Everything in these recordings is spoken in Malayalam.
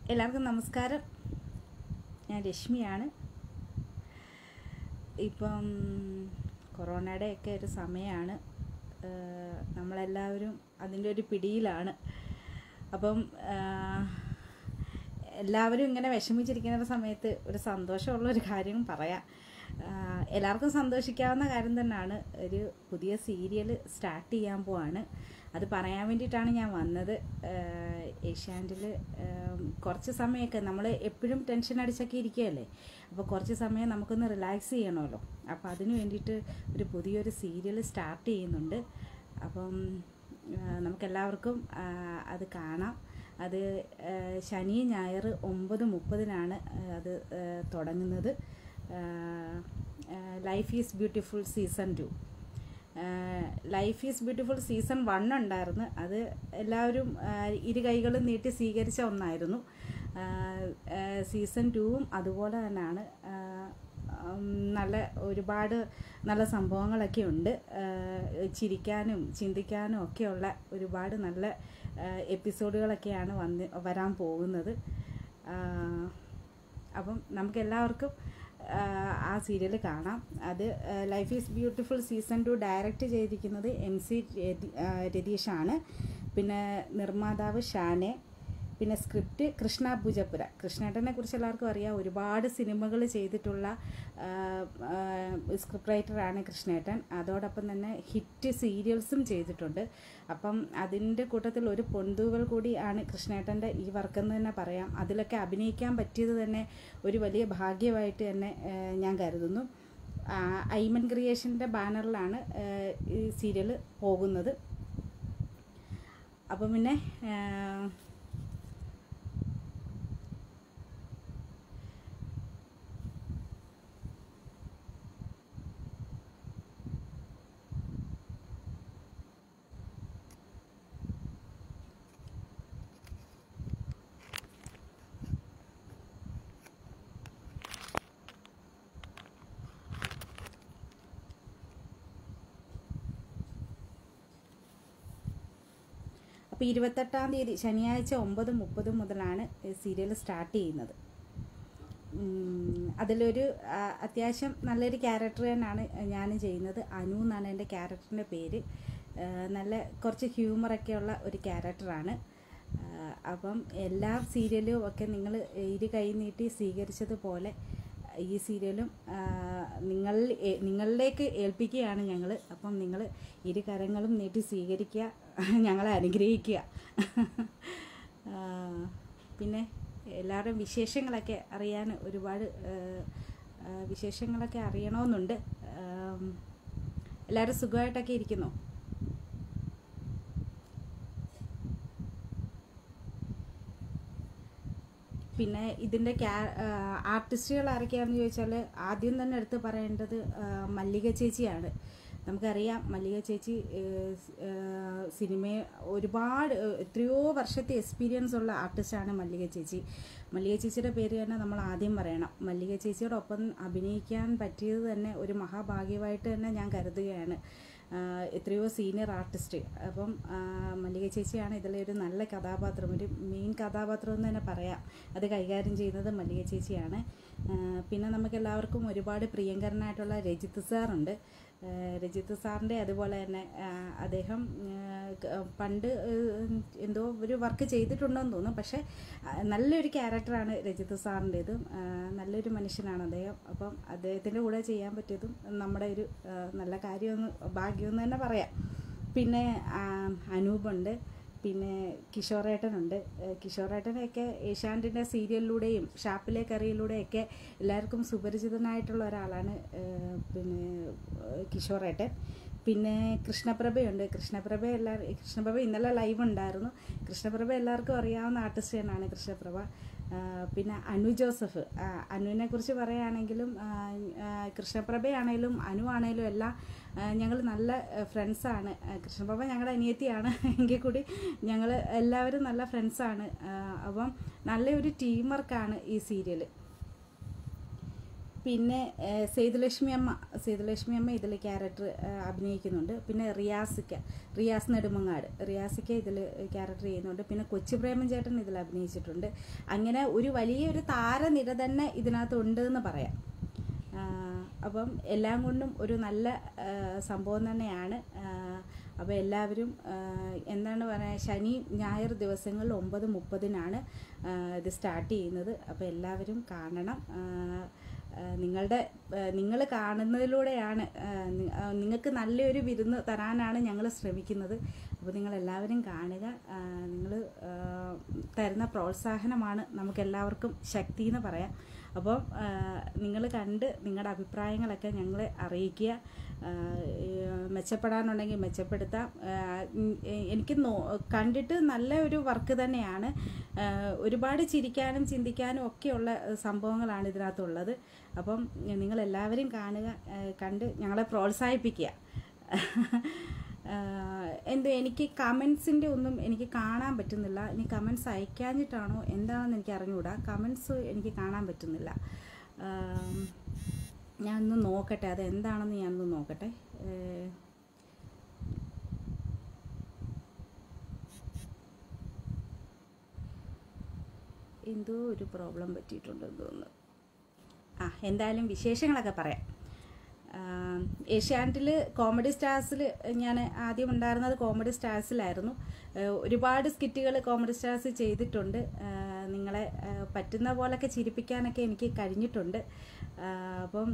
എല്ലാവർക്കും നമസ്കാരം ഞാൻ രശ്മിയാണ് ഇപ്പം കൊറോണയുടെയൊക്കെ ഒരു സമയമാണ് ഏഹ് നമ്മളെല്ലാവരും അതിൻ്റെ ഒരു പിടിയിലാണ് അപ്പം ആഹ് എല്ലാവരും ഇങ്ങനെ വിഷമിച്ചിരിക്കുന്ന ഒരു സമയത്ത് ഒരു സന്തോഷമുള്ള ഒരു കാര്യം പറയാം ആഹ് എല്ലാവർക്കും സന്തോഷിക്കാവുന്ന കാര്യം തന്നെയാണ് ഒരു പുതിയ സീരിയൽ സ്റ്റാർട്ട് ചെയ്യാൻ പോവാണ് അത് പറയാൻ വേണ്ടിയിട്ടാണ് ഞാൻ വന്നത് ഏഷ്യാനെറ്റിൽ കുറച്ച് സമയമൊക്കെ നമ്മൾ എപ്പോഴും ടെൻഷൻ അടിച്ചൊക്കെ ഇരിക്കുകയല്ലേ അപ്പോൾ കുറച്ച് സമയം നമുക്കൊന്ന് റിലാക്സ് ചെയ്യണമല്ലോ അപ്പോൾ അതിന് വേണ്ടിയിട്ട് ഒരു പുതിയൊരു സീരിയൽ സ്റ്റാർട്ട് ചെയ്യുന്നുണ്ട് അപ്പം ആ, നമുക്കെല്ലാവർക്കും ആ, അത് കാണാം അത് ആ, ശനി ഞായർ ഒമ്പത് മുപ്പതിനാണ് അത് ആ, തുടങ്ങുന്നത് life is beautiful season two life is beautiful season one ഉണ്ടായിരുന്നു അത് എല്ലാവരും ആ, ഇരു കൈകളും നീട്ടി സ്വീകരിച്ച ഒന്നായിരുന്നു സീസൺ ടൂവും അതുപോലെ തന്നെയാണ് ആ, ഉം, നല്ല ഒരുപാട് നല്ല സംഭവങ്ങളൊക്കെ ഉണ്ട് ആ, ചിരിക്കാനും ചിന്തിക്കാനും ഒക്കെയുള്ള ഒരുപാട് നല്ല ആ, എപ്പിസോഡുകളൊക്കെയാണ് വന്ന് വരാൻ പോകുന്നത് ആ, അപ്പം നമുക്ക് എല്ലാവർക്കും ആ സീരിയൽ കാണാം അത് life is beautiful season two direct ചെയ്തിരിക്കുന്നത് എം സി രതീഷാണ് പിന്നെ നിർമ്മാതാവ് ഷാനെ പിന്നെ സ്ക്രിപ്റ്റ് കൃഷ്ണ പൂജപ്പുര കൃഷ്ണേട്ടനെ കുറിച്ച് എല്ലാവർക്കും അറിയാം ഒരുപാട് സിനിമകൾ ചെയ്തിട്ടുള്ള സ്ക്രിപ്റ്റ് റൈറ്ററാണ് കൃഷ്ണേട്ടൻ അതോടൊപ്പം തന്നെ ഹിറ്റ് സീരിയൽസും ചെയ്തിട്ടുണ്ട് അപ്പം അതിൻ്റെ കൂട്ടത്തിൽ ഒരു പൊന്തൂവൽ കൂടി ആണ് കൃഷ്ണേട്ടൻ്റെ ഈ വർക്കെന്ന് തന്നെ പറയാം അതിലൊക്കെ അഭിനയിക്കാൻ പറ്റിയത് തന്നെ ഒരു വലിയ ഭാഗ്യമായിട്ട് തന്നെ ആ, ഞാൻ കരുതുന്നു ആ, ഐമൻ ക്രിയേഷൻ്റെ ബാനറിലാണ് ആ, ഈ സീരിയൽ പോകുന്നത് അപ്പം പിന്നെ ആ, അപ്പോൾ ഇരുപത്തെട്ടാം തീയതി ശനിയാഴ്ച ഒമ്പത് മുപ്പത് മുതലാണ് സീരിയൽ സ്റ്റാർട്ട് ചെയ്യുന്നത് ഉം, അതിലൊരു ആ, അത്യാവശ്യം നല്ലൊരു ക്യാരക്ടർ തന്നെയാണ് ഞാൻ ചെയ്യുന്നത് അനു എന്നാണ് എൻ്റെ ക്യാരക്ടറിൻ്റെ പേര് ആ, നല്ല കുറച്ച് ഹ്യൂമറൊക്കെയുള്ള ഒരു ക്യാരക്ടറാണ് ആ, അപ്പം എല്ലാ സീരിയലും ഒക്കെ നിങ്ങൾ ഇരു കൈ നീട്ടി സ്വീകരിച്ചതുപോലെ ഈ സീരിയലും ആ, നിങ്ങൾ ഏ- നിങ്ങളിലേക്ക് ഏൽപ്പിക്കുകയാണ് ഞങ്ങൾ അപ്പം നിങ്ങൾ ഇരു കരങ്ങളും നീട്ടി സ്വീകരിക്കുക ഞങ്ങളെ അനുഗ്രഹിക്കുക ആ, പിന്നെ എല്ലാവരുടെയും വിശേഷങ്ങളൊക്കെ അറിയാൻ ഒരുപാട് ആ, ആ, വിശേഷങ്ങളൊക്കെ അറിയണമെന്നുണ്ട് ആം, എല്ലാവരും സുഖമായിട്ടൊക്കെ ഇരിക്കുന്നു പിന്നെ ഇതിൻ്റെ ക്യാ ആർട്ടിസ്റ്റുകൾ ആരൊക്കെയാണെന്ന് ചോദിച്ചാൽ ആദ്യം തന്നെ എടുത്ത് പറയേണ്ടത് ആ, മല്ലിക ചേച്ചിയാണ് നമുക്കറിയാം മല്ലിക ചേച്ചി സിനിമ ഒരുപാട് ഏഹ്, എത്രയോ വർഷത്തെ എക്സ്പീരിയൻസ് ഉള്ള ആർട്ടിസ്റ്റാണ് മല്ലിക ചേച്ചി മല്ലിക ചേച്ചിയുടെ പേര് തന്നെ നമ്മൾ ആദ്യം പറയണം മല്ലിക ചേച്ചിയോടൊപ്പം അഭിനയിക്കാൻ പറ്റിയത് തന്നെ ഒരു മഹാഭാഗ്യമായിട്ട് തന്നെ ഞാൻ കരുതുകയാണ് ആഹ് എത്രയോ സീനിയർ ആർട്ടിസ്റ്റ് അപ്പം ആഹ് മല്ലിക ചേച്ചിയാണ് ഇതിലെ ഒരു നല്ല കഥാപാത്രം ഒരു മെയിൻ കഥാപാത്രം എന്ന് തന്നെ പറയാം അത് കൈകാര്യം ചെയ്യുന്നത് മല്ലിക ചേച്ചിയാണ് ആഹ് പിന്നെ നമുക്ക് എല്ലാവർക്കും ഒരുപാട് പ്രിയങ്കരനായിട്ടുള്ള രജിത്ത് സാറുണ്ട് ആഹ് രജിത്ത് സാറിൻ്റെ അതുപോലെ തന്നെ ആഹ് അദ്ദേഹം ആഹ് ക- പണ്ട് ആഹ് എന്തോ ഒരു വർക്ക് ചെയ്തിട്ടുണ്ടെന്ന് തോന്നുന്നു പക്ഷേ ആഹ് നല്ലൊരു ക്യാരക്ടറാണ് രജിത്ത് സാറിൻ്റെതും നല്ലൊരു മനുഷ്യനാണ് അദ്ദേഹം അപ്പം അദ്ദേഹത്തിൻ്റെ കൂടെ ചെയ്യാൻ പറ്റിയതും നമ്മുടെ ഒരു ആഹ് നല്ല കാര്യമെന്ന് ഭാഗ്യമെന്ന് തന്നെ പറയാം പിന്നെ ആഹ് അനൂപുണ്ട് പിന്നെ കിഷോറേട്ടനുണ്ട് ഏഹ് കിഷോറേട്ടനെയൊക്കെ ഏഷ്യാനെറ്റിൻ്റെ സീരിയലിലൂടെയും ഷാപ്പിലെ കറിയിലൂടെയൊക്കെ എല്ലാവർക്കും സുപരിചിതനായിട്ടുള്ള ഒരാളാണ് ഏഹ് പിന്നെ ഏഹ് കിഷോറേട്ടൻ പിന്നെ കൃഷ്ണപ്രഭയുണ്ട് കൃഷ്ണപ്രഭ എല്ലാവരും കൃഷ്ണപ്രഭ ഇന്നലെ ലൈവ് ഉണ്ടായിരുന്നു കൃഷ്ണപ്രഭ എല്ലാവർക്കും അറിയാവുന്ന ആർട്ടിസ്റ്റ് തന്നെയാണ് കൃഷ്ണപ്രഭ ആ, പിന്നെ അനു ജോസഫ് ആ, അനുവിനെ കുറിച്ച് പറയുകയാണെങ്കിലും ആ, ആ, കൃഷ്ണപ്രഭയാണേലും അനു ആണേലും എല്ലാം ഞങ്ങൾ നല്ല ഫ്രണ്ട്സാണ് കൃഷ്ണപ്രഭ ഞങ്ങളുടെ അനിയത്തിയാണ് എങ്കിൽ കൂടി ഞങ്ങൾ എല്ലാവരും നല്ല ഫ്രണ്ട്സാണ് അപ്പം നല്ലൊരു ടീം വർക്കാണ് ഈ സീരിയൽ പിന്നെ ഏഹ്, സേതുലക്ഷ്മി അമ്മ സേതുലക്ഷ്മി അമ്മ ഇതിൽ ക്യാരക്ടർ അഭിനയിക്കുന്നുണ്ട് പിന്നെ റിയാസിക്ക റിയാസ് നെടുമങ്ങാട് റിയാസിക്ക ഇതിൽ ക്യാരക്ടർ ചെയ്യുന്നുണ്ട് പിന്നെ കൊച്ചു പ്രേമൻ ചേട്ടൻ ഇതിൽ അഭിനയിച്ചിട്ടുണ്ട് അങ്ങനെ ഒരു വലിയൊരു താരനിര തന്നെ ഇതിനകത്ത് ഉണ്ട് എന്ന് പറയാം ആഹ് അപ്പം എല്ലാം കൊണ്ടും ഒരു നല്ല ആഹ് സംഭവം തന്നെയാണ് അപ്പോൾ എല്ലാവരും ആഹ് എന്താണ് പറയുക ശനി ഞായർ ദിവസങ്ങളിൽ ഒമ്പത് മുപ്പതിനാണ് ആഹ് ഇത് സ്റ്റാർട്ട് ചെയ്യുന്നത് അപ്പോൾ എല്ലാവരും കാണണം ആഹ് ആഹ് നിങ്ങളുടെ നിങ്ങൾ കാണുന്നതിലൂടെയാണ് ആഹ് നി- ആഹ് നിങ്ങൾക്ക് നല്ലൊരു വിരുന്ന് തരാനാണ് ഞങ്ങൾ ശ്രമിക്കുന്നത് അപ്പോൾ നിങ്ങൾ എല്ലാവരും കാണുക നിങ്ങൾ തരുന്ന പ്രോത്സാഹനമാണ് നമുക്ക് എല്ലാവർക്കും ശക്തി എന്ന് പറയാം അപ്പോൾ നിങ്ങൾ കണ്ട് നിങ്ങളുടെ അഭിപ്രായങ്ങളൊക്കെ ഞങ്ങളെ അറിയിക്കുക ആ, ഈ, മെച്ചപ്പെടാനുണ്ടെങ്കിൽ മെച്ചപ്പെടുത്താം ആ, ഉം, എ- എനിക്ക് നോ കണ്ടിട്ട് നല്ല ഒരു വർക്ക് തന്നെയാണ് ആ, ഒരുപാട് ചിരിക്കാനും ചിന്തിക്കാനും ഒക്കെയുള്ള സംഭവങ്ങളാണ് ഇതിനകത്തുള്ളത് അപ്പം നിങ്ങൾ എല്ലാവരും കാണുക ആ, കണ്ട് ഞങ്ങളെ പ്രോത്സാഹിപ്പിക്കുക ആഹ് എന്തോ എനിക്ക് കമൻസിൻ്റെ ഒന്നും എനിക്ക് കാണാൻ പറ്റുന്നില്ല ഇനി കമൻസ് അയക്കാഞ്ഞിട്ടാണോ എന്താണെന്ന് എനിക്ക് അറിഞ്ഞുകൂടാ കമൻസ് എനിക്ക് കാണാൻ പറ്റുന്നില്ല ആം, ഞാനൊന്ന് നോക്കട്ടെ അത് എന്താണെന്ന് ഞാനൊന്ന് നോക്കട്ടെ ഏഹ്, എന്തോ ഒരു പ്രോബ്ലം പറ്റിയിട്ടുണ്ടെന്ന് തോന്നുന്നു ആ എന്തായാലും വിശേഷങ്ങളൊക്കെ പറയാം ഏഷ്യാനെറ്റിൽ കോമഡി സ്റ്റാർസിൽ ഞാൻ ആദ്യം ഉണ്ടായിരുന്നത് കോമഡി സ്റ്റാർസിലായിരുന്നു ഏഹ് ഒരുപാട് സ്കിറ്റുകൾ കോമഡി സ്റ്റാർസ് ചെയ്തിട്ടുണ്ട് ആഹ് നിങ്ങളെ ആഹ് പറ്റുന്ന പോലൊക്കെ ചിരിപ്പിക്കാനൊക്കെ എനിക്ക് കഴിഞ്ഞിട്ടുണ്ട് ആഹ് അപ്പം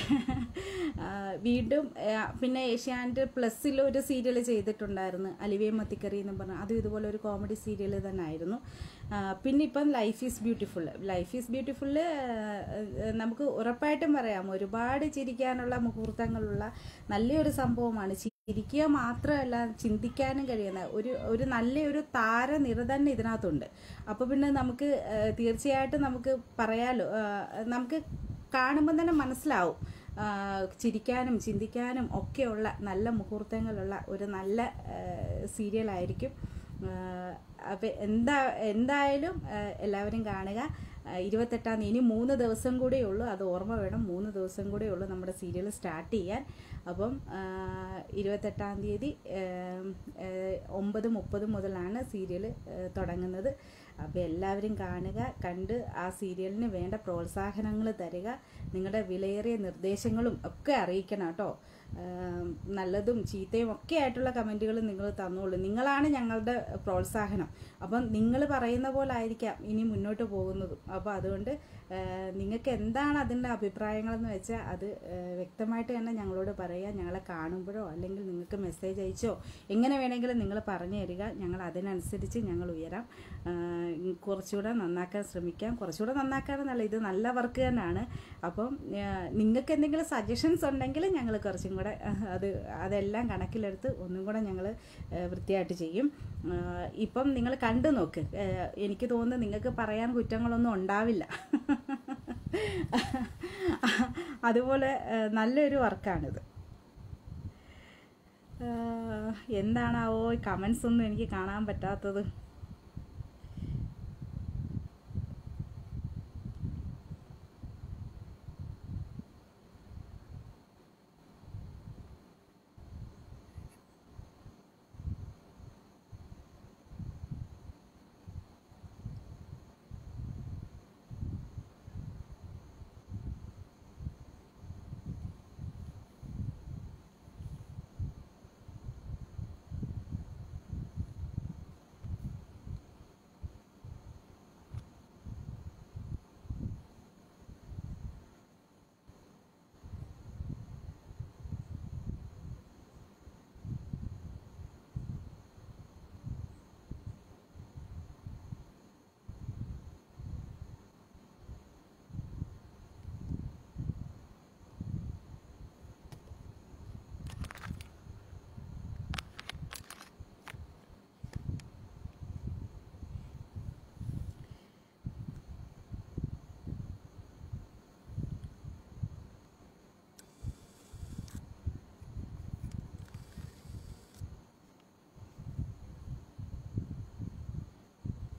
ആഹ് വീണ്ടും ആഹ് പിന്നെ ഏഷ്യാനെറ്റ് പ്ലസ്സിൽ ഒരു സീരിയൽ ചെയ്തിട്ടുണ്ടായിരുന്നു അലിവേ മത്തിക്കറി എന്ന് പറഞ്ഞ അതും ഇതുപോലെ ഒരു കോമഡി സീരിയൽ തന്നെ ആയിരുന്നു ആഹ് പിന്നെ ഇപ്പം life is beautiful life is beautiful നമുക്ക് ഉറപ്പായിട്ടും പറയാം ഒരുപാട് ചിരിക്കാനുള്ള മുഹൂർത്തങ്ങളുള്ള നല്ലൊരു സംഭവമാണ് ചിരിക്കുക മാത്രമല്ല ചിന്തിക്കാനും കഴിയുന്ന ഒരു ഒരു നല്ലൊരു താരനിര തന്നെ ഇതിനകത്തുണ്ട് അപ്പോൾ പിന്നെ നമുക്ക് ആഹ് തീർച്ചയായിട്ടും നമുക്ക് പറയാലോ ആഹ് നമുക്ക് കാണുമ്പോൾ തന്നെ മനസ്സിലാവും ആഹ് ചിരിക്കാനും ചിന്തിക്കാനും ഒക്കെയുള്ള നല്ല മുഹൂർത്തങ്ങളുള്ള ഒരു നല്ല സീരിയലായിരിക്കും അപ്പം എന്താ എന്തായാലും ആഹ് എല്ലാവരും കാണുക ആഹ് ഇരുപത്തെട്ടാം തീയതി ഇനി മൂന്ന് ദിവസം കൂടെ ഉള്ളൂ അത് ഓർമ്മ വേണം മൂന്ന് ദിവസം കൂടെ ഉള്ളൂ നമ്മുടെ സീരിയൽ സ്റ്റാർട്ട് ചെയ്യാൻ അപ്പം ആഹ് ഇരുപത്തെട്ടാം തീയതി ഏം, ഏഹ്, ഒമ്പത് മുപ്പത് മുതലാണ് സീരിയൽ തുടങ്ങുന്നത് അപ്പോൾ എല്ലാവരും കാണുക കണ്ട് ആ സീരിയലിന് വേണ്ട പ്രോത്സാഹനങ്ങൾ തരിക നിങ്ങളുടെ വിലയേറിയ നിർദ്ദേശങ്ങളും ഒക്കെ അറിയിക്കണം കേട്ടോ ആം, നല്ലതും ചീത്തയും ഒക്കെ ആയിട്ടുള്ള കമൻറ്റുകൾ നിങ്ങൾ തന്നോളൂ നിങ്ങളാണ് ഞങ്ങളുടെ പ്രോത്സാഹനം അപ്പം നിങ്ങൾ പറയുന്ന പോലെ ആയിരിക്കാം ഇനി മുന്നോട്ട് പോകുന്നതും അപ്പോൾ അതുകൊണ്ട് ആ, നിങ്ങൾക്ക് എന്താണ് അതിൻ്റെ അഭിപ്രായങ്ങളെന്ന് വെച്ചാൽ അത് ആ, വ്യക്തമായിട്ട് തന്നെ ഞങ്ങളോട് പറയുക ഞങ്ങളെ കാണുമ്പോഴോ അല്ലെങ്കിൽ നിങ്ങൾക്ക് മെസ്സേജ് അയച്ചോ എങ്ങനെ വേണമെങ്കിലും നിങ്ങൾ പറഞ്ഞു തരിക ഞങ്ങൾ അതിനനുസരിച്ച് ഞങ്ങൾ ഉയരാം ആ, കുറച്ചുകൂടെ നന്നാക്കാൻ ശ്രമിക്കാം കുറച്ചുകൂടെ നന്നാക്കാനെന്നല്ല ഇത് നല്ല വർക്ക് തന്നെയാണ് അപ്പം നിങ്ങൾക്ക് എന്തെങ്കിലും സജഷൻസ് ഉണ്ടെങ്കിൽ ഞങ്ങൾ കുറച്ചും കൂടെ ആ, അത് അതെല്ലാം കണക്കിലെടുത്ത് ഒന്നും കൂടെ ഞങ്ങൾ വൃത്തിയായിട്ട് ചെയ്യും ആ, ഇപ്പം നിങ്ങൾ കണ്ടു നോക്ക് ആ, എനിക്ക് തോന്നുന്നു നിങ്ങൾക്ക് പറയാൻ കുറ്റങ്ങളൊന്നും ഉണ്ടാവില്ല അതുപോലെ ആ, നല്ലൊരു വർക്കാണിത് ആ, എന്താണാവോ കമൻസ് ഒന്നും എനിക്ക് കാണാൻ പറ്റാത്തത്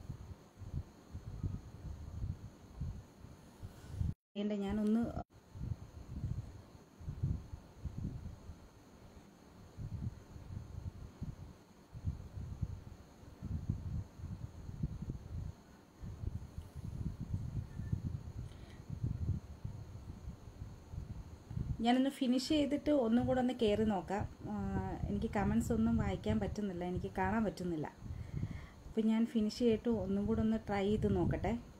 എൻ്റെ ഞാനൊന്ന് ഞാനൊന്ന് ഫിനിഷ് ചെയ്തിട്ട് ഒന്നും കൂടെ ഒന്ന് കയറി നോക്കാം ആ, എനിക്ക് കമൻസ് ഒന്നും വായിക്കാൻ പറ്റുന്നില്ല എനിക്ക് കാണാൻ പറ്റുന്നില്ല അപ്പം ഞാൻ ഫിനിഷ് ചെയ്തിട്ട് ഒന്നും കൂടെ ഒന്ന് ട്രൈ ചെയ്ത് നോക്കട്ടെ